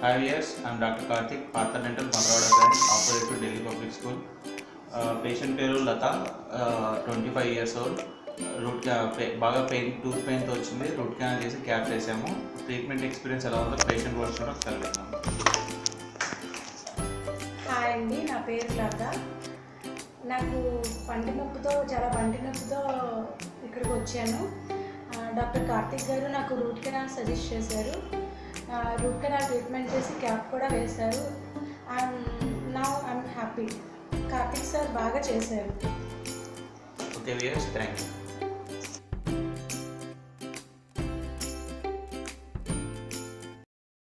Five years, I'm Dr. Karthik, Partha Dental, Marwada branch, operator to Delhi Public School. Patient పేరు Latha twenty five years old root క్యా బాగా pain tooth పెయిన్తో వచ్చింది root canal చేసి cap చేసాము treatment experience ఎలా ఉందో పేషెంట్ వర్డ్స్ కూడా ఒకసారి విన్నాము హాయ్ అండి నా పేరు లత నాకు పంటి నొప్పితో చాలా పంటి నొప్పితో ఇక్కడికి వచ్చాను ఆ, డాక్టర్ కార్తిక్ గారు నాకు రూట్ కెనాల్ సజెస్ట్ చేశారు ఆ, రూట్ కెనాల్ ట్రీట్మెంట్ చేసి క్యాప్ కూడా వేశారు అండ్ నా ఐఎమ్ హ్యాపీ కార్తిక్ సార్ బాగా చేశారు ఓకే వియర్స్ థ్యాంక్ యూ